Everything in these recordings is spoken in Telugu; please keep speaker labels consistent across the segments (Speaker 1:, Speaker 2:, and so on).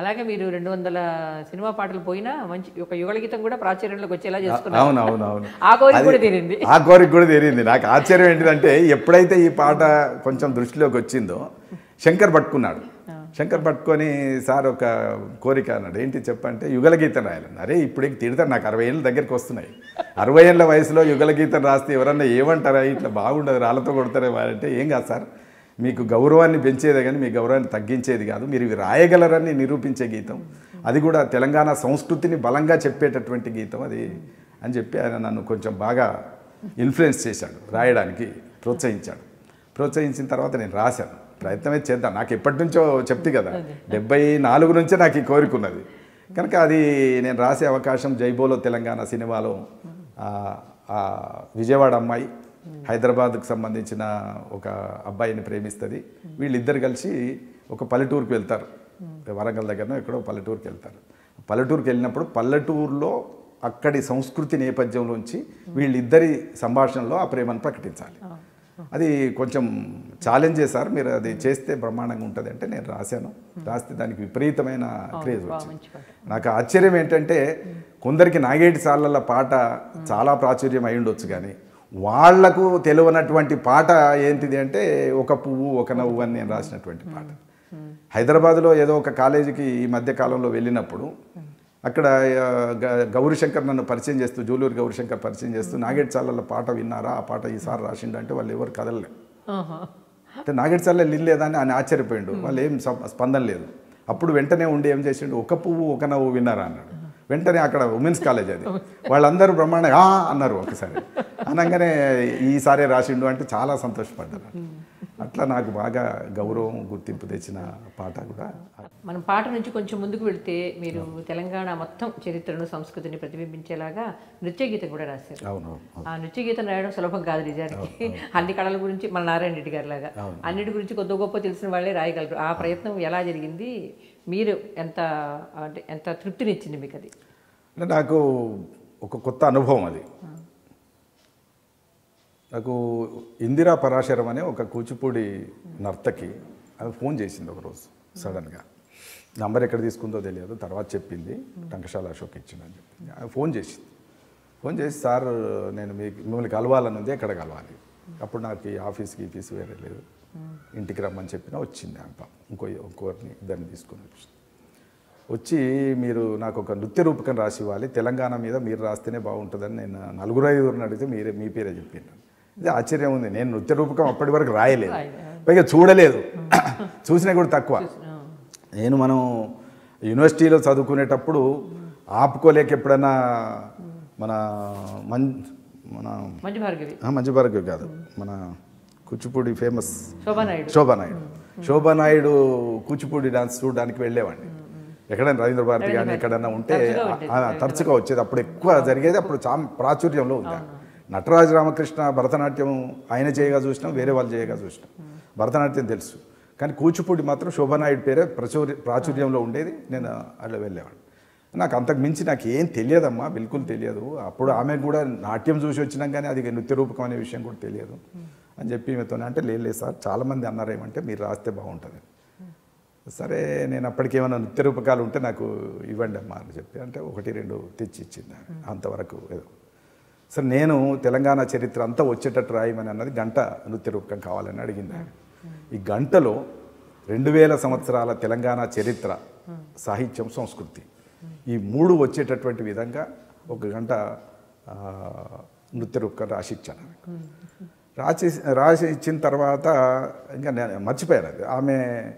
Speaker 1: అలాగే మీరు రెండు వందల సినిమా పాటలు పోయినా మంచి ఒక యుగల గీతం కూడా ప్రాచుర్యంలోకి వచ్చేలా చేసుకున్నారు
Speaker 2: అవును అవును అవును
Speaker 1: ఆ కోరిక
Speaker 2: అది-
Speaker 1: కూడా తీరింది
Speaker 2: ఆ కోరిక కూడా తీరింది నాకు ఆశ్చర్యం ఏంటిదంటే ఎప్పుడైతే ఈ పాట కొంచెం దృష్టిలోకి వచ్చిందో శంకర్ పట్టుకున్నాడు శంకర్ పట్టుకొని సార్ ఒక కోరిక అన్నాడు ఏంటి చెప్పంటే యుగల గీతం రాయాలని అరే ఇప్పుడే తిడతారు నాకు అరవై ఏళ్ళ దగ్గరికి వస్తున్నాయి అరవై ఏళ్ళ వయసులో యుగల గీతం రాస్తే ఎవరన్నా ఏమంటారా ఇట్లా బాగుండదు రాళ్ళతో కొడతారే అంటే ఏం కాదు సార్ మీకు గౌరవాన్ని పెంచేదే కానీ మీ గౌరవాన్ని తగ్గించేది కాదు మీరు ఇవి రాయగలరని నిరూపించే గీతం అది కూడా తెలంగాణ సంస్కృతిని బలంగా చెప్పేటటువంటి గీతం అది అని చెప్పి ఆయన నన్ను కొంచెం బాగా ఇన్ఫ్లుయెన్స్ చేశాడు రాయడానికి ప్రోత్సహించాడు ప్రోత్సహించిన తర్వాత నేను రాశాను ప్రయత్నమే చేద్దాం నాకు ఎప్పటి నుంచో చెప్తే కదా డెబ్బై నాలుగు నుంచే నాకు ఈ కోరిక ఉన్నది కనుక అది నేను రాసే అవకాశం జైబోలో తెలంగాణ సినిమాలో ఆ- ఆ విజయవాడ అమ్మాయి హైదరాబాద్కు సంబంధించిన ఒక అబ్బాయిని ప్రేమిస్తుంది వీళ్ళిద్దరు కలిసి ఒక పల్లెటూరుకి వెళ్తారు వరంగల్ దగ్గరనో ఎక్కడో పల్లెటూరుకి వెళ్తారు పల్లెటూరుకి వెళ్ళినప్పుడు పల్లెటూరులో అక్కడి సంస్కృతి నేపథ్యంలోంచి వీళ్ళిద్దరి సంభాషణలో ఆ ప్రేమను ప్రకటించాలి అది కొంచెం ఛాలెంజ్ చేశారు మీరు అది చేస్తే బ్రహ్మాండంగా ఉంటుంది అంటే నేను రాశాను రాస్తే దానికి విపరీతమైన క్రేజ్ వచ్చింది
Speaker 1: మంచి పాట
Speaker 2: నాకు ఆశ్చర్యం ఏంటంటే కొందరికి నాగేటి సార్ల పాట చాలా ప్రాచుర్యం అయి ఉండొచ్చు కానీ వాళ్లకు తెలియనటువంటి పాట ఏంటిది అంటే ఒక పువ్వు ఒక నవ్వు అని నేను రాసినటువంటి పాట హైదరాబాద్లో ఏదో ఒక కాలేజీకి ఈ మధ్య కాలంలో వెళ్ళినప్పుడు అక్కడ ఆ, గ- గౌరీశంకర్ నన్ను పరిచయం చేస్తూ జూలూరు గౌరీశంకర్ పరిచయం చేస్తూ నాగేటి సార్ల పాట విన్నారా ఆ పాట ఈసారి రాసిండు అంటే వాళ్ళు ఎవరు కదలలే
Speaker 1: ఆహా.
Speaker 2: అంటే నాగేటి సార్లే లేదా అని ఆయన ఆశ్చర్యపోయిండు వాళ్ళు ఏం స- స్పందన లేదు అప్పుడు వెంటనే ఉండి ఏం చేసిండు ఒక పువ్వు ఒక నవ్వు విన్నారా అన్నాడు వెంటనే అక్కడ ఉమెన్స్ కాలేజ్ అది వాళ్ళందరూ బ్రహ్మాండ "ఆ" అన్నారు ఒకసారి అనగానే ఈసారి రాసిండు అంటే చాలా సంతోషపడ్డారు అట్లా నాకు బాగా గౌరవం గుర్తింపు తెచ్చిన పాట కూడా
Speaker 1: మనం పాట నుంచి కొంచెం ముందుకు వెళితే మీరు తెలంగాణ మొత్తం చరిత్రను సంస్కృతిని ప్రతిబింబించేలాగా నృత్య గీతం కూడా రాశారు
Speaker 2: అవును
Speaker 1: ఆ నృత్య గీతం రాయడం సులభం కాదు నిజానికి అన్ని కళల గురించి మన నారాయణ రెడ్డి గారి లాగా అన్నిటి గురించి కొద్ది గొప్ప తెలిసిన వాళ్ళే రాయగలరు ఆ ప్రయత్నం ఎలా జరిగింది మీరు ఎంత అంటే ఎంత తృప్తినిచ్చింది మీకు అది
Speaker 2: అంటే నాకు ఒక కొత్త అనుభవం అది నాకు ఇందిరా పరాశరం అనే ఒక కూచిపూడి నర్తకి ఆమె ఫోన్ చేసింది ఒకరోజు సడన్గా నంబర్ ఎక్కడ తీసుకుందో తెలియదు తర్వాత చెప్పింది టంకశాల అశోక్ ఇచ్చిందని చెప్పింది ఆమె ఫోన్ చేసింది ఫోన్ చేసి సార్ నేను మీకు మిమ్మల్ని కలవాలని ఉంది ఎక్కడ కలవాలి అప్పుడు నాకు ఈ ఆఫీస్కి ఈఫీస్ వేరే లేదు ఇంటికి రమ్మని చెప్పినా వచ్చింది ఆమె పాపం. ఇంకో ఇంకోరిని ఇద్దరిని తీసుకొని వచ్చింది వచ్చి మీరు నాకు ఒక నృత్య రూపకం రాసి ఇవ్వాలి తెలంగాణ మీద మీరు రాస్తేనే బాగుంటుందని నేను నలుగురు ఐదుగురిని అడిగితే మీరే మీ పేరే చెప్పాను ఇది ఆశ్చర్యం ఉంది నేను నృత్య రూపకం అప్పటి వరకు రాయలేదు పైగా చూడలేదు చూసినా కూడా తక్కువ నేను మనం యూనివర్సిటీలో చదువుకునేటప్పుడు ఆపుకోలేక ఎప్పుడన్నా మన మన్ మన
Speaker 1: మంజు భార్గవి
Speaker 2: ఆ, మంచి భార్గవి కాదు మన కూచిపూడి ఫేమస్
Speaker 1: శోభానాయుడు
Speaker 2: శోభానాయుడు శోభానాయుడు కూచిపూడి డాన్స్ చూడడానికి వెళ్ళేవాడిని ఎక్కడైనా రవీంద్ర భారతి కానీ ఎక్కడైనా ఉంటే
Speaker 1: తరచుగా ఉండేది.
Speaker 2: ఆ, తరచుగా వచ్చేది అప్పుడు ఎక్కువ జరిగేది అప్పుడు చా ప్రాచుర్యంలో ఉంది నటరాజు రామకృష్ణ భరతనాట్యం ఆయన చేయగా చూసినాం వేరే వాళ్ళు చేయగా చూసినాం భరతనాట్యం తెలుసు కానీ కూచిపూడి మాత్రం శోభానాయుడు పేరే ప్రచుర్య ప్రాచుర్యంలో ఉండేది నేను అలా వెళ్ళేవాడిని నాకు అంతకు మించి నాకు ఏం తెలియదమ్మా బిల్కుల్ తెలియదు అప్పుడు ఆమె కూడా నాట్యం చూసి వచ్చినాం కానీ అది నృత్య రూపకం అనే విషయం కూడా తెలియదు అని చెప్పి ఈమెతో అంటే లేదు లేదు సార్ చాలామంది అన్నారు ఏమంటే మీరు రాస్తే బాగుంటుంది సరే నేను అప్పటికి ఏమైనా నృత్య రూపకాలు ఉంటే నాకు ఇవ్వండి అమ్మా అని చెప్పి అంటే ఒకటి రెండు తెచ్చి ఇచ్చింది ఆమె. అంతవరకు ఏదో సరే నేను తెలంగాణ చరిత్ర అంతా వచ్చేటట్టు రాయమని అన్నది గంట నృత్య రూపకం కావాలని అడిగింది ఆమె. ఈ గంటలో రెండు వేల సంవత్సరాల తెలంగాణ చరిత్ర సాహిత్యం సంస్కృతి ఈ మూడు వచ్చేటటువంటి విధంగా ఒక గంట ఆ, నృత్య రూపకం రాసి ఇచ్చాను ఆమెకు. రాసి రాసి ఇచ్చిన తర్వాత ఇంకా నేను మర్చిపోయాను అది ఆమె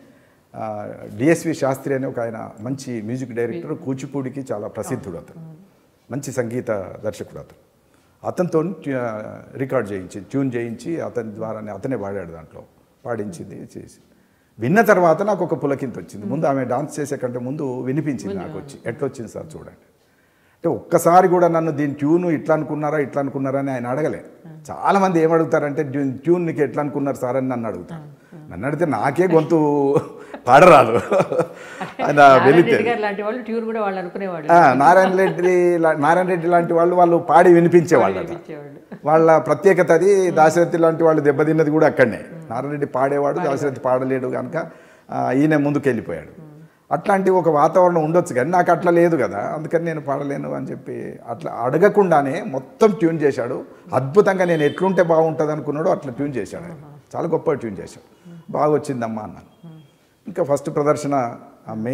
Speaker 2: డిఎస్వి శాస్త్రి అనే ఒక ఆయన మంచి మ్యూజిక్ డైరెక్టర్ కూచిపూడికి చాలా ప్రసిద్ధుడు అతను మంచి సంగీత దర్శకుడు అతను అతనితో రికార్డ్ చేయించి ట్యూన్ చేయించి అతని ద్వారానే అతనే పాడాడు దాంట్లో పాడించింది చేసి విన్న తర్వాత నాకు ఒక పులకింత వచ్చింది ముందు ఆమె డాన్స్ చేసే కంటే ముందు వినిపించింది నాకు వచ్చి ఎట్లా వచ్చింది సార్ చూడండి అంటే ఒక్కసారి కూడా నన్ను దీని ట్యూన్ ఇట్లా అనుకున్నారా ఇట్లా అనుకున్నారా అని ఆయన అడగలే చాలా మంది ఏం అడుగుతారంటే ట్యూన్ ట్యూన్ నీకు ఎట్లా అనుకున్నారు సార్ అని నన్ను అడుగుతారు నన్ను అడిగితే నాకే గొంతు పాడరాదు ఆయన
Speaker 1: నారాయణ
Speaker 2: వెళితే
Speaker 1: రెడ్డి గారు లాంటి వాళ్ళు ట్యూన్ కూడా వాళ్ళు అనుకునేవాళ్ళు
Speaker 2: ఆ, నారాయణ రెడ్డి లా- నారాయణ రెడ్డి లాంటి వాళ్ళు వాళ్ళు పాడి వినిపించేవాళ్ళు
Speaker 1: ఇచ్చేవాళ్ళు
Speaker 2: వాళ్ళ ప్రత్యేకత అది దాశరథి లాంటి వాళ్ళు దెబ్బతిన్నది కూడా అక్కడనే నారాయణ రెడ్డి పాడేవాడు దాశరథి పాడలేడు కనుక ఆ, ఈయన ముందుకు వెళ్ళిపోయాడు అట్లాంటి ఒక వాతావరణం ఉండొచ్చు కానీ నాకు అట్లా లేదు కదా అందుకని నేను పాడలేను అని చెప్పి అట్లా అడగకుండానే మొత్తం ట్యూన్ చేశాడు అద్భుతంగా నేను ఎట్లుంటే బాగుంటుంది అనుకున్నాడో అట్లా ట్యూన్ చేశాడు ఆయన చాలా గొప్ప ట్యూన్ చేశాడు బాగా వచ్చిందమ్మా అన్నాను ఇంకా ఫస్ట్ ప్రదర్శన ఆ మే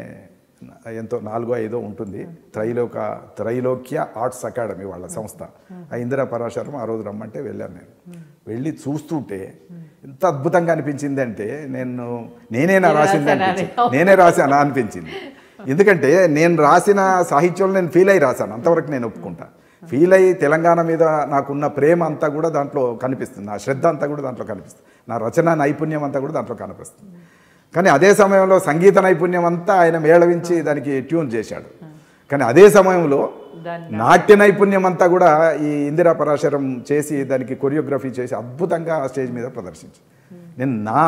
Speaker 2: ఎంతో నాలుగో ఐదో ఉంటుంది త్రైలోక త్రైలోక్య ఆర్ట్స్ అకాడమీ వాళ్ళ సంస్థ ఆ ఇందిరా పరాశరం ఆ రోజు రమ్మంటే వెళ్ళాను నేను వెళ్ళి చూస్తుంటే ఎంత అద్భుతంగా అనిపించింది అంటే నేను నేనేనా రాసింది అనిపించింది నేనే రాశానా అనిపించింది ఎందుకంటే నేను రాసిన సాహిత్యంలో నేను ఫీల్ అయ్యి రాశాను అంతవరకు నేను ఒప్పుకుంటా ఫీల్ అయ్యి తెలంగాణ మీద నాకున్న ప్రేమ అంతా కూడా దాంట్లో కనిపిస్తుంది నా శ్రద్ధ అంతా కూడా దాంట్లో కనిపిస్తుంది నా రచన నైపుణ్యం అంతా కూడా దాంట్లో కనిపిస్తుంది కానీ అదే సమయంలో సంగీత నైపుణ్యం అంతా ఆయన మేళవించి దానికి ట్యూన్ చేశాడు కానీ అదే సమయంలో
Speaker 1: దాన్ని
Speaker 2: నాట్య నైపుణ్యం అంతా కూడా ఈ ఇందిరా పరాశరం చేసి దానికి కొరియోగ్రఫీ చేసి అద్భుతంగా ఆ స్టేజ్ మీద ప్రదర్శించి నేను నా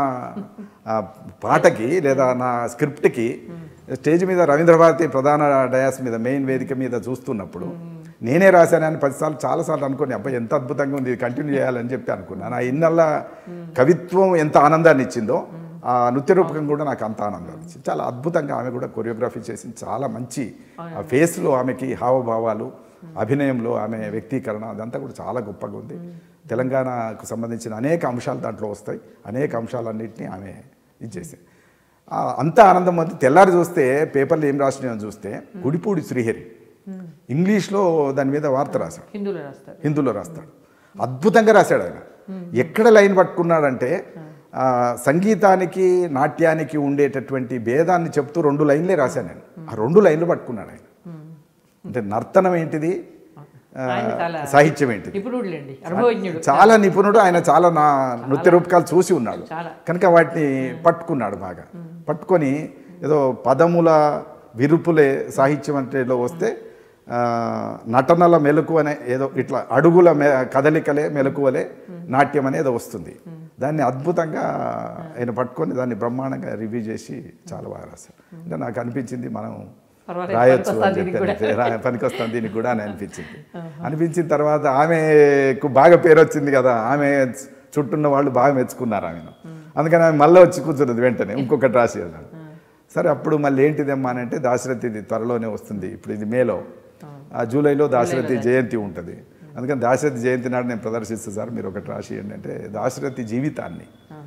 Speaker 2: ఆ, పాటకి లేదా నా స్క్రిప్ట్కి స్టేజ్ మీద రవీంద్ర భారతి ప్రధాన డయాస్ మీద మెయిన్ వేదిక మీద చూస్తున్నప్పుడు నేనే రాశానని పదిసార్లు చాలాసార్లు అనుకుని అబ్బాయి ఎంత అద్భుతంగా ఉంది ఇది కంటిన్యూ చేయాలని చెప్పి అనుకున్నాను ఆ ఇన్నల్లా కవిత్వం ఎంత ఆనందాన్ని ఇచ్చిందో ఆ నృత్య రూపకం కూడా నాకు అంత ఆనందాన్ని ఇచ్చింది చాలా అద్భుతంగా ఆమె కూడా కొరియోగ్రఫీ చేసింది చాలా మంచి ఆ ఫేస్లో ఆమెకి హావభావాలు అభినయంలో ఆమె వ్యక్తీకరణ అదంతా కూడా చాలా గొప్పగా ఉంది తెలంగాణకు సంబంధించిన అనేక అంశాలు దాంట్లో వస్తాయి అనేక అంశాలన్నింటినీ ఆమె ఇది చేసింది ఆ అంత ఆనందం ఉంది తెల్లారి చూస్తే పేపర్లు ఏం రాసినాయో చూస్తే గుడిపూడి శ్రీహరి ఇంగ్లీష్లో దాని మీద వార్త రాశాడు
Speaker 1: హిందువులు రాస్తారు
Speaker 2: హిందీలో రాస్తాడు అద్భుతంగా రాశాడు ఆయన ఎక్కడ లైన్ పట్టుకున్నాడంటే ఆ, సంగీతానికి నాట్యానికి ఉండేటటువంటి భేదాన్ని చెప్తూ రెండు లైన్లే రాశాను నేను ఆ రెండు లైన్లు పట్టుకున్నాడు ఆయన అంటే నర్తనం ఏంటిది ఆ,
Speaker 1: ఆయన చాలా
Speaker 2: సాహిత్యం ఏంటిది
Speaker 1: నిపుణుడులేండి అనుభవజ్ఞుడు
Speaker 2: చాలా నిపుణుడు ఆయన చాలా నా నృత్య రూపకాలు చూసి ఉన్నాడు
Speaker 1: చాలా.
Speaker 2: కనుక వాటిని పట్టుకున్నాడు బాగా పట్టుకొని ఏదో పదముల విరుపులే సాహిత్యం అంటేలో వస్తే ఆ, నటనల మెలకు అనే ఏదో ఇట్లా అడుగుల మె కదలికలే మెలకువలే నాట్యం అనేది వస్తుంది దాన్ని అద్భుతంగా ఆయన పట్టుకొని దాన్ని బ్రహ్మాండంగా రివ్యూ చేసి చాలా బాగా రాశారు అంటే నాకు అనిపించింది మనం
Speaker 1: పర్వాలేదు,
Speaker 2: రాయొచ్చు అని
Speaker 1: పనికొస్తుంది దీనికి
Speaker 2: చెప్పి రా- పనికొస్తాను దీనికి కూడా అని అనిపించింది అనిపించిన తర్వాత ఆమెకు బాగా పేరు వచ్చింది కదా ఆమె చుట్టూన్న వాళ్ళు బాగా మెచ్చుకున్నారు ఆమెను అందుకని ఆమె మళ్ళీ వచ్చి కూర్చున్నది వెంటనే ఇంకొకటి రాసి అన్నాడు సరే అప్పుడు మళ్ళీ ఏంటిదమ్మా అని అంటే దాశరథిది త్వరలోనే వస్తుంది ఇప్పుడు ఇది మేలో ఆ జూలైలో దాశరథి జయంతి ఉంటుంది అందుకని దాశరథి జయంతి నాడు నేను ప్రదర్శిస్తాను సార్ మీరు ఒకటి రాసియండి అంటే దాశరథి జీవితాన్ని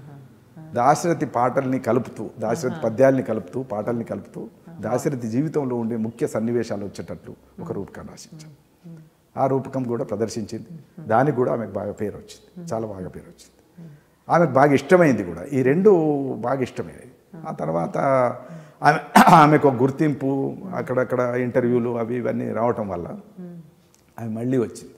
Speaker 2: దాశరథి పాటల్ని కలుపుతూ దాశరథి పద్యాల్ని కలుపుతూ పాటల్ని కలుపుతూ దాశరథి జీవితంలో ఉండే ముఖ్య సన్నివేశాలు వచ్చేటట్లు ఒక రూపకం రాసించాను ఆ రూపకం కూడా ప్రదర్శించింది దానికి కూడా ఆమెకు బాగా పేరు వచ్చింది చాలా బాగా పేరు వచ్చింది ఆమెకు బాగా ఇష్టమైంది కూడా ఈ రెండు బాగా ఇష్టమైనవి ఆ తర్వాత ఆమె ఆమెకు ఒక గుర్తింపు అక్కడక్కడ ఇంటర్వ్యూలు అవి ఇవన్నీ రావటం వల్ల ఆమె మళ్ళీ వచ్చింది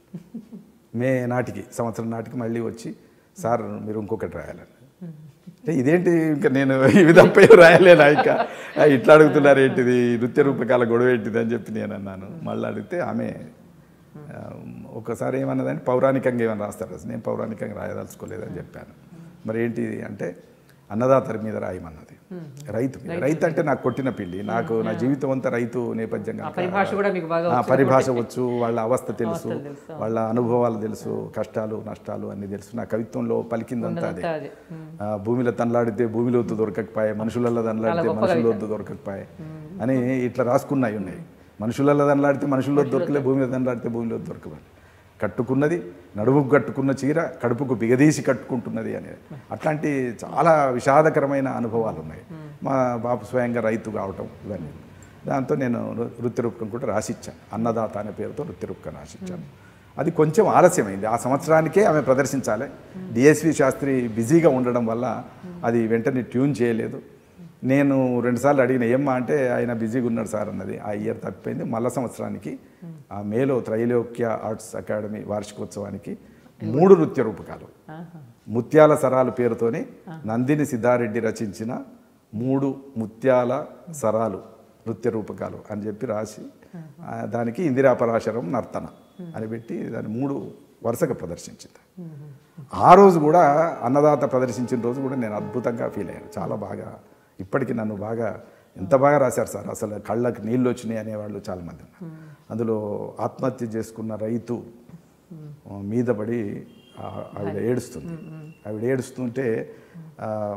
Speaker 2: మే నాటికి సంవత్సరం నాటికి మళ్ళీ వచ్చి సార్ మీరు ఇంకొకటి రాయాలని అంటే ఇదేంటి ఇంకా నేను ఇవి తప్ప ఏం రాయలేనా ఇంకా ఆ, ఇట్లా అడుగుతున్నారు ఏంటిది నృత్య రూపకాల గొడవ ఏంటిది అని చెప్పి నేను అన్నాను మళ్ళీ అడిగితే ఆమె ఆ, ఒకసారి ఏమన్నదంటే పౌరాణికంగా ఏమైనా రాస్తారు నేను పౌరాణికంగా రాయదలుచుకోలేదని చెప్పాను మరి ఏంటి అంటే అన్నదాతరి మీద రాయమన్నది రైతు మీద రైతు అంటే నాకు కొట్టిన పిండి నాకు నా జీవితం అంతా రైతు నేపథ్యం
Speaker 1: ఆ
Speaker 2: కనుక
Speaker 1: పరిభాష కూడా మీకు బాగా
Speaker 2: ఆ
Speaker 1: వచ్చు.
Speaker 2: పరిభాష వచ్చు వాళ్ళ అవస్థ తెలుసు
Speaker 1: అవస్థలు తెలుసు.
Speaker 2: వాళ్ళ అనుభవాలు తెలుసు కష్టాలు నష్టాలు అన్ని తెలుసు నా కవిత్వంలో పలికిందంతా అదే
Speaker 1: ఉన్నదంతా అదే.
Speaker 2: ఆ, భూమిలో తనలాడితే భూమిలో వద్దు దొరకకపోయే మనుషులలో తనలాడితే
Speaker 1: గొప్ప
Speaker 2: మనుషుల వద్దు దొరకకపోయే అని ఇట్లా రాసుకున్నాయి ఉన్నాయి మనుషులలో తనలాడితే మనుషుల్లో దొరకలే భూమిలో తనలాడితే భూమిలో దొరకవాలి కట్టుకున్నది నడుముకు కట్టుకున్న చీర కడుపుకు బిగదీసి కట్టుకుంటున్నది అనేది అట్లాంటి చాలా విషాదకరమైన అనుభవాలు ఉన్నాయి మా బాపు స్వయంగా రైతు కావటం ఇవన్నీ దాంతో నేను నృ- నృత్యరూపకం కూడా రాసిచ్చాను అన్నదాత అనే పేరుతో నృత్యరూపకం రాసిచ్చాను అది కొంచెం ఆలస్యమైంది ఆ సంవత్సరానికే ఆమె ప్రదర్శించాలి డిఎస్వి శాస్త్రి బిజీగా ఉండడం వల్ల అది వెంటనే ట్యూన్ చేయలేదు నేను రెండుసార్లు అడిగిన ఏమ్మా అంటే ఆయన బిజీగా ఉన్నాడు సార్ అన్నది ఆ ఇయర్ తప్పిపోయింది మళ్ళా సంవత్సరానికి ఆ మేలో త్రైలోక్య ఆర్ట్స్ అకాడమీ వార్షికోత్సవానికి మూడు నృత్య రూపకాలు
Speaker 1: ఆహా.
Speaker 2: ముత్యాల సరాలు పేరుతోని నందిని సిద్ధారెడ్డి రచించిన మూడు ముత్యాల సరాలు నృత్య రూపకాలు అని చెప్పి రాసి ఆ, దానికి ఇందిరా పరాశరం నర్తన అని పెట్టి దాన్ని మూడు వరుసగా ప్రదర్శించింది ఆ రోజు కూడా అన్నదాత ప్రదర్శించిన రోజు కూడా నేను అద్భుతంగా ఫీల్ అయ్యాను చాలా బాగా ఇప్పటికీ నన్ను బాగా ఎంత బాగా రాశారు సార్ అసలు కళ్ళకి నీళ్ళు వచ్చినాయి అనేవాళ్ళు చాలామంది ఉన్నారు అందులో ఆత్మహత్య చేసుకున్న రైతు ఆ, మీద పడి ఆ- ఆవిడ ఏడుస్తుంది ఆవిడ ఏడుస్తుంటే ఆ,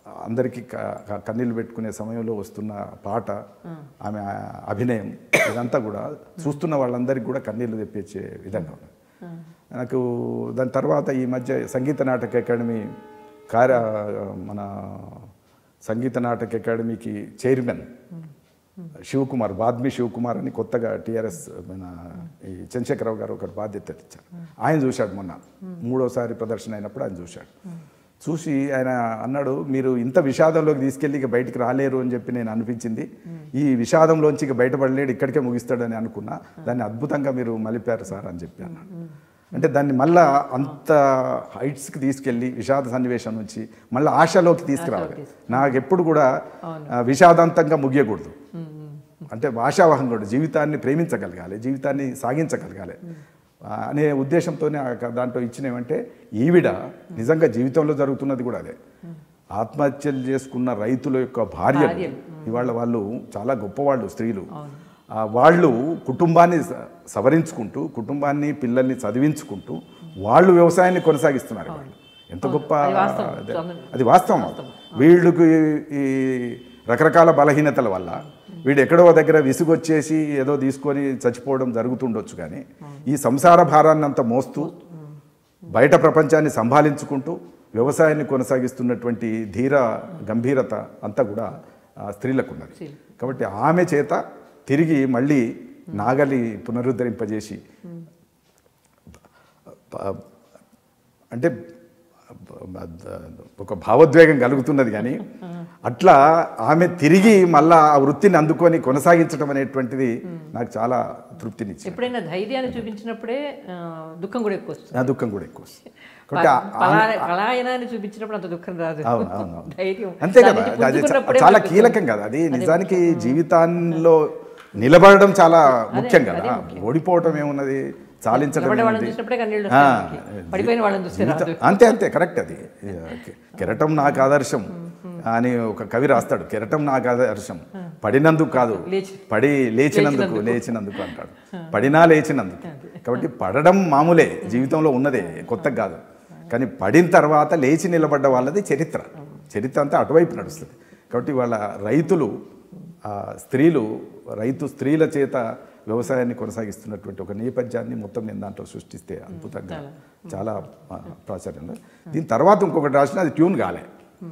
Speaker 2: అందరికీ క- క- కన్నీళ్ళు పెట్టుకునే సమయంలో వస్తున్న పాట ఆమె అభినయం ఇదంతా కూడా చూస్తున్న వాళ్ళందరికీ కూడా కన్నీళ్ళు తెప్పించే విధంగా ఉన్నది నాకు దాని తర్వాత ఈ మధ్య సంగీత నాటక అకాడమీ కార్య మన సంగీత నాటక అకాడమీకి చైర్మన్ శివకుమార్ బాద్మి శివకుమార్ అని కొత్తగా టీఆర్ఎస్ మన ఈ చంద్రశేఖరరావు గారు ఒకటి బాధ్యతలు ఇచ్చారు ఆయన చూశాడు మొన్న మూడోసారి ప్రదర్శన అయినప్పుడు ఆయన చూశాడు చూసి ఆయన అన్నాడు మీరు ఇంత విషాదంలోకి తీసుకెళ్ళి ఇక బయటికి రాలేరు అని చెప్పి నేను అనిపించింది ఈ విషాదంలోంచి ఇక బయటపడలేడు ఇక్కడికే ముగిస్తాడని అనుకున్నా దాన్ని అద్భుతంగా మీరు మలిపారు సార్ అని చెప్పి అన్నాడు అంటే దాన్ని మళ్ళా అంత హైట్స్కి తీసుకెళ్ళి విషాద సన్నివేశం నుంచి మళ్ళీ ఆశలోకి తీసుకురావాలి నాకు ఎప్పుడు కూడా ఆ, విషాదాంతంగా ముగియకూడదు అంటే ఆశావహం కూడా జీవితాన్ని ప్రేమించగలగాలి జీవితాన్ని సాగించగలగాలి ఆ, అనే ఉద్దేశంతోనే ఆ క- దాంట్లో ఇచ్చినవంటే ఈవిడ నిజంగా జీవితంలో జరుగుతున్నది కూడా అదే ఆత్మహత్యలు చేసుకున్న రైతుల యొక్క భార్యలు ఇవాళ వాళ్ళు చాలా గొప్పవాళ్ళు స్త్రీలు ఆ, వాళ్ళు కుటుంబాన్ని స- సవరించుకుంటూ కుటుంబాన్ని పిల్లల్ని చదివించుకుంటూ వాళ్ళు వ్యవసాయాన్ని కొనసాగిస్తున్నారు వాళ్ళు ఎంత గొప్ప
Speaker 1: అది వాస్తవం.
Speaker 2: అదే.
Speaker 1: అవును.
Speaker 2: అది వాస్తవం వీళ్ళకి ఈ రకరకాల బలహీనతల వల్ల వీడు ఎక్కడో దగ్గర విసుగొచ్చేసి ఏదో తీసుకొని చచ్చిపోవడం జరుగుతుండొచ్చు కానీ ఈ సంసార భారాన్ని అంతా మోస్తూ బయట ప్రపంచాన్ని సంభాలించుకుంటూ వ్యవసాయాన్ని కొనసాగిస్తున్నటువంటి ధీర గంభీరత అంతా కూడా ఆ, స్త్రీలకు ఉన్నది కాబట్టి ఆమె చేత తిరిగి మళ్ళీ నాగలి పునరుద్ధరింపజేసి ప- అంటే ఒక భావోద్వేగం కలుగుతున్నది కానీ అట్లా ఆమె తిరిగి మళ్ళా ఆ వృత్తిని అందుకొని కొనసాగించడం అనేటువంటిది నాకు చాలా తృప్తినిచ్చింది
Speaker 1: ఎప్పుడైనా ధైర్యాన్ని చూపించినప్పుడే ఆ, దుఃఖం కూడా ఎక్కువ వస్తుంది
Speaker 2: నా దుఃఖం కూడా ఎక్కువ వస్తుంది. కాబట్టి ఆ-
Speaker 1: పలా- పలాయనాన్ని చూపించినప్పుడు అంత దుఃఖం రాదు
Speaker 2: అవును, అవును, అవును.
Speaker 1: ధైర్యం
Speaker 2: అంతే
Speaker 1: దాని
Speaker 2: కదా
Speaker 1: నుంచి
Speaker 2: అది చా-
Speaker 1: పుంజుకున్నప్పుడే
Speaker 2: చాలా
Speaker 1: మనకు
Speaker 2: కీలకం కదా అది నిజానికి జీవితాల్లో నిలబడడం చాలా ముఖ్యం
Speaker 1: అదే
Speaker 2: కదా ఓడిపోవటం ఏమున్నది చాలించడం
Speaker 1: నిలబడే వాళ్ళని
Speaker 2: ఏముంది?
Speaker 1: చూసినప్పుడే కన్నీళ్ళు
Speaker 2: ఆ,
Speaker 1: వస్తాయి మనకి. పడిపోయిన వాళ్ళని చూస్తే రాదు
Speaker 2: జీవితం- అంతే అంతే కరెక్ట్ అది కె- కెరటం నాకు ఆదర్శం అని ఒక కవి రాస్తాడు కెరటం నాకు ఆదర్శం పడినందుకు కాదు
Speaker 1: లేచి.
Speaker 2: పడి లేచినందుకు లేచినందుకు అంటాడు పడినా లేచినందుకు కాబట్టి పడడం మామూలే జీవితంలో ఉన్నదే కొత్త కాదు కానీ పడిన తర్వాత లేచి నిలబడ్డ వాళ్ళది చరిత్ర చరిత్ర అంతా అటువైపు నడుస్తుంది కాబట్టి వాళ్ళ రైతులు ఆ, స్త్రీలు రైతు స్త్రీల చేత వ్యవసాయాన్ని కొనసాగిస్తున్నటువంటి ఒక నేపథ్యాన్ని మొత్తం నేను దాంట్లో సృష్టిస్తే అద్భుతంగా చాలా ఆ, ప్రాచుర్యంలో దీని తర్వాత ఇంకొకటి రాసిన అది ట్యూన్ కాలే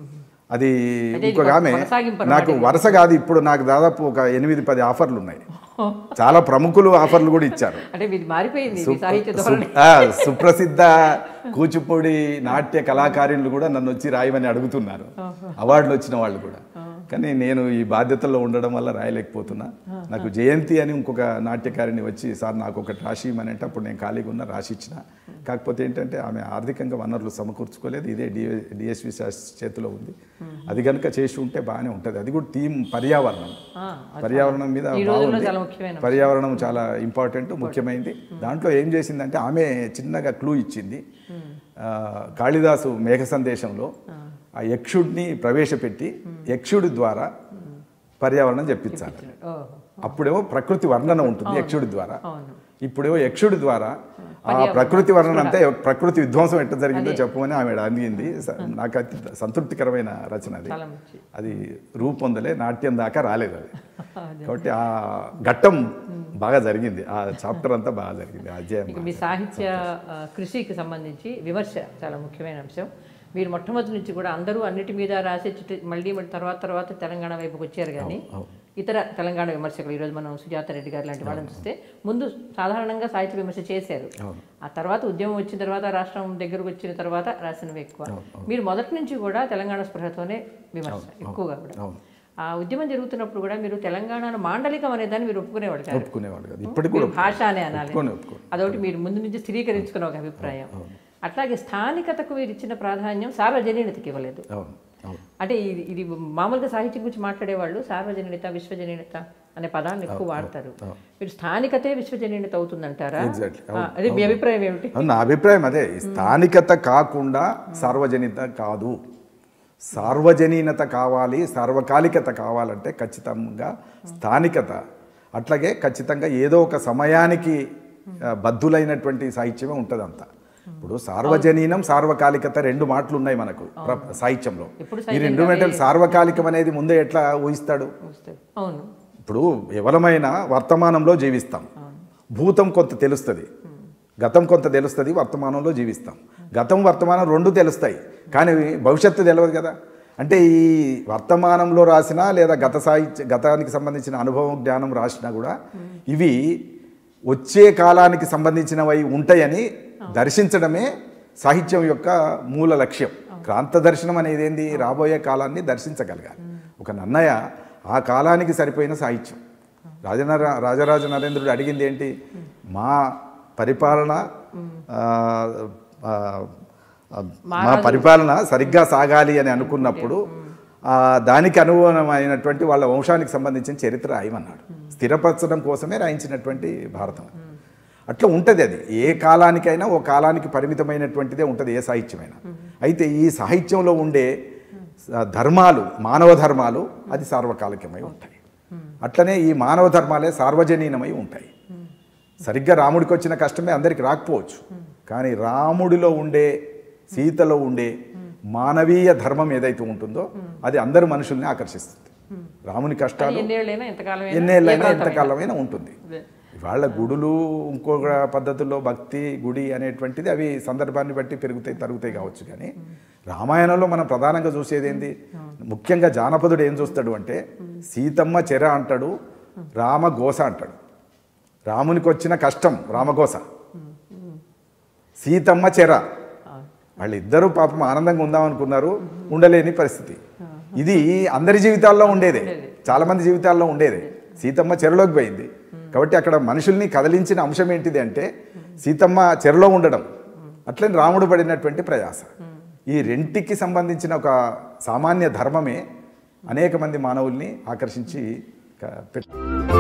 Speaker 2: అది
Speaker 1: ఇది
Speaker 2: ఇంకొక ఆమె
Speaker 1: కొనసాగింపు
Speaker 2: నాకు వరుస కాదు ఇప్పుడు నాకు దాదాపు ఒక ఎనిమిది పది ఆఫర్లు ఉన్నాయి చాలా ప్రముఖులు ఆఫర్లు కూడా ఇచ్చారు
Speaker 1: అంటే మీది మారిపోయింది మీ
Speaker 2: సుప్-
Speaker 1: సాహిత్య
Speaker 2: సుప్-
Speaker 1: ధోరణి
Speaker 2: ఆ, సుప్రసిద్ధ కూచిపూడి నాట్య కళాకారులు కూడా నన్ను వచ్చి రాయమని అడుగుతున్నారు అవార్డులు వచ్చిన వాళ్ళు కూడా కానీ నేను ఈ బాధ్యతల్లో ఉండడం వల్ల రాయలేకపోతున్నా నాకు జయంతి అని ఇంకొక నాట్యకారిని వచ్చి సార్ నాకు ఒకటి రాసి ఇవ్వమని అంటే అప్పుడు నేను ఖాళీగా ఉన్నా రాసి ఇచ్చిన కాకపోతే ఏంటంటే ఆమె ఆర్థికంగా వనరులు సమకూర్చుకోలేదు ఇదే డిఎ డిఎస్వి చేతిలో ఉంది అది కనుక చేసి ఉంటే బాగానే ఉంటుంది అది కూడా థీమ్ పర్యావరణం
Speaker 1: ఆ,
Speaker 2: పర్యావరణం మీద
Speaker 1: ఈ రోజుల్లో
Speaker 2: బాగుంది.
Speaker 1: చాలా ముఖ్యమైన
Speaker 2: పర్యావరణం చాలా ఇంపార్టెంట్ ముఖ్యమైనది దాంట్లో ఏం చేసిందంటే ఆమె చిన్నగా క్లూ ఇచ్చింది ఆ, కాళిదాసు మేఘ సందేశంలో ఆ యక్షుడిని ప్రవేశపెట్టి యక్షుడి ద్వారా పర్యావరణం చెప్పించాలి
Speaker 1: ఓహో
Speaker 2: అప్పుడేమో ప్రకృతి వర్ణన ఉంటుంది యక్షుడి ద్వారా
Speaker 1: అవును
Speaker 2: ఇప్పుడేమో యక్షుడి ద్వారా ఆ ప్రకృతి వర్ణన అంతే ప్రకృతి విధ్వంసం ఎట్లా జరిగిందో చెప్పమని ఆమె అడిగింది స- నాకు అతి సంతృప్తికరమైన రచన అది
Speaker 1: చాలా మంచి
Speaker 2: అది రూపొందలే నాట్యం దాకా రాలేదు అది కాబట్టి ఆ ఘట్టం బాగా జరిగింది ఆ చాప్టర్ అంతా బాగా జరిగింది ఆ అధ్యాయం
Speaker 1: ఇక మీ సాహిత్య ఆ, కృషికి సంబంధించి విమర్శ చాలా ముఖ్యమైన అంశం మీరు మొట్టమొదటి నుంచి కూడా అందరూ అన్నిటి మీద రాసే చిట్ట- మళ్ళీ మళ్ళీ తర్వాత తర్వాత తెలంగాణ వైపుకి వచ్చారు కానీ ఇతర తెలంగాణ విమర్శకులు ఈరోజు మనం సుజాత రెడ్డి గారు లాంటి వాళ్ళని చూస్తే ముందు సాధారణంగా సాహిత్య విమర్శ చేశారు ఆ తర్వాత ఉద్యమం వచ్చిన తర్వాత రాష్ట్రం దగ్గరకు వచ్చిన తర్వాత రాసినవి ఎక్కువ మీరు మొదటి నుంచి కూడా తెలంగాణ స్పృహతోనే విమర్శ ఎక్కువగా కూడా
Speaker 2: అవును.
Speaker 1: ఆ ఉద్యమం జరుగుతున్నప్పుడు కూడా మీరు తెలంగాణను మాండలికం అనే దాన్ని మీరు ఒప్పుకునేవాడు కాదు
Speaker 2: ఒప్పుకునేవాడు కాదు ఇప్పటికి కూడా
Speaker 1: మీరు భాష అనే అనాలి
Speaker 2: ఒప్పుకొని ఒప్పుకోను
Speaker 1: అదొకటి మీరు ముందు నుంచి స్థిరీకరించుకున్న ఒక అభిప్రాయం అట్లాగే స్థానికతకు మీరు ఇచ్చిన ప్రాధాన్యం సార్వజనీనతకి ఇవ్వలేదు
Speaker 2: అవును అవును
Speaker 1: అంటే ఇది ఇది మామూలుగా సాహిత్యం గురించి మాట్లాడేవాళ్ళు సార్వజనీనత విశ్వజనీనత అనే పదాన్ని ఎక్కువ వాడతారు మీరు స్థానికతే విశ్వజనీనత అవుతుందంటారా
Speaker 2: Exactly.
Speaker 1: ఆ, అది మీ అభిప్రాయం ఏమిటి
Speaker 2: అవును, నా అభిప్రాయం అదే ఈ స్థానికత కాకుండా సార్వజనిత కాదు సార్వజనీనత కావాలి సార్వకాలికత కావాలంటే ఖచ్చితంగా స్థానికత అట్లాగే ఖచ్చితంగా ఏదో ఒక సమయానికి ఆ, బద్ధులైనటువంటి సాహిత్యమే ఉంటుంది అంతా ఇప్పుడు సార్వజనీనం సార్వకాలికత రెండు మాటలు ఉన్నాయి మనకు ప్ర- సాహిత్యంలో
Speaker 1: ఎప్పుడు
Speaker 2: ఈ రెండు మెటల్ సార్వకాలికం అనేది ముందే ఎట్లా ఊహిస్తాడు
Speaker 1: వస్తాయి అవును
Speaker 2: ఇప్పుడు ఎవరమైనా వర్తమానంలో జీవిస్తాం భూతం కొంత తెలుస్తుంది గతం కొంత తెలుస్తుంది వర్తమానంలో జీవిస్తాం గతం వర్తమానం రెండు తెలుస్తాయి కానీ భవిష్యత్తు తెలియదు కదా అంటే ఈ వర్తమానంలో రాసినా లేదా గత సాహిత్య గతానికి సంబంధించిన అనుభవం జ్ఞానం రాసినా కూడా ఇవి వచ్చే కాలానికి సంబంధించినవి ఉంటాయని దర్శించడమే సాహిత్యం యొక్క మూల లక్ష్యం క్రాంత దర్శనం అనేది ఏంది రాబోయే కాలాన్ని దర్శించగలగాలి ఒక నన్నయ్య ఆ కాలానికి సరిపోయిన సాహిత్యం రాజనర రాజరాజ నరేంద్రుడు అడిగింది ఏంటి మా పరిపాలన ఆ, ఆ, ఆ, మా పరిపాలన సరిగ్గా సాగాలి అని అనుకున్నప్పుడు ఆ, దానికి అనుగుణమైనటువంటి వాళ్ళ వంశానికి సంబంధించిన చరిత్ర రాయమన్నాడు స్థిరపరచడం కోసమే రాయించినటువంటి భారతం అట్లా ఉంటుంది అది ఏ కాలానికైనా ఓ కాలానికి పరిమితమైనటువంటిదే ఉంటుంది ఏ సాహిత్యమైనా అయితే ఈ సాహిత్యంలో ఉండే ఆ, ధర్మాలు మానవ ధర్మాలు అది సార్వకాలికమై ఉంటాయి అట్లనే ఈ మానవ ధర్మాలే సార్వజనీనమై ఉంటాయి సరిగ్గా రాముడికి వచ్చిన కష్టమే అందరికి రాకపోవచ్చు కానీ రాముడిలో ఉండే సీతలో ఉండే మానవీయ ధర్మం ఏదైతే ఉంటుందో అది అందరు మనుషుల్ని ఆకర్షిస్తుంది రాముని కష్టాలు
Speaker 1: ఎన్నేళ్ళైనా ఎంతకాలం
Speaker 2: ఎన్నేళ్ళైనా ఎంతకాలమైనా ఉంటుంది ఇవాళ గుడులు ఇంకొక పద్ధతుల్లో భక్తి గుడి అనేటువంటిది అవి సందర్భాన్ని బట్టి పెరుగుతాయి తరుగుతాయి కావచ్చు కానీ రామాయణంలో మనం ప్రధానంగా చూసేది ఏంది ముఖ్యంగా జానపదుడు ఏం చూస్తాడు అంటే సీతమ్మ చెర అంటాడు రామ గోస అంటాడు రామునికి వచ్చిన కష్టం రామగోస సీతమ్మ చెర వాళ్ళిద్దరూ పాపం ఆనందంగా ఉందాం అనుకున్నారు ఉండలేని పరిస్థితి ఇది అందరి జీవితాల్లో ఉండేదే చాలా మంది జీవితాల్లో ఉండేదే సీతమ్మ చెరలోకి పోయింది కాబట్టి అక్కడ మనుషుల్ని కదిలించిన అంశం ఏంటిది అంటే సీతమ్మ చెరలో ఉండడం అట్లనే రాముడు పడినటువంటి ప్రయాస ఈ రెంటికి సంబంధించిన ఒక సామాన్య ధర్మమే అనేక మంది మానవుల్ని ఆకర్షించి క- పెట్ట